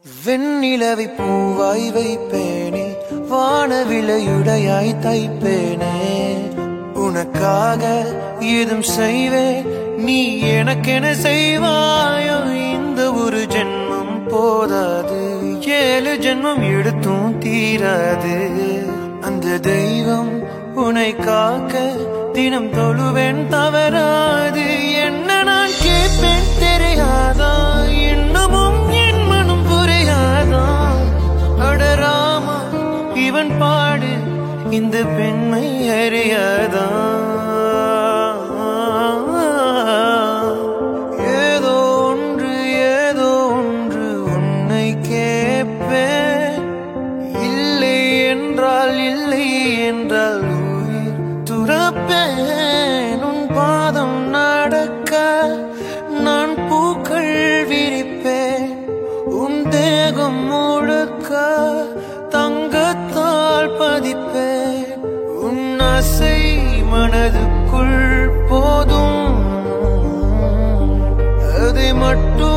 வெண்ணிலவை பூவாய் வைப்பேனே வானவிலையுடையாய் தைப்பேனே உனக்காக ஏதும் செய்வேன் நீ எனக்கென செய்வாயோ இந்த ஒரு ஜென்மம் போதாது ஏழு ஜென்மம் எடுத்தும் தீராது அந்த தெய்வம் உன்னை காக்க தினம் தொழுவேன் தவறாது என்ன நான் கேட்பேன் தெரியாதா இன்னமும் என் மனம் புரியாதா அடராமா இவன் பாடு இந்த பெண்மை அறியாதா ஏதோ ஒன்று ஏதோ ஒன்று உன்னை கேட்பேன் இல்லை என்றால் இல்லை என்றால் உயிர் துறப்பேன் உன் பாதம் நடக்க நான் பூக்கள் விரிப்பேன் உன் தேகம் முழுக்க தங்கத்தால் பதிப்பேன் உன் ஆசை மனதுக்குள் போதும் அதை மட்டும்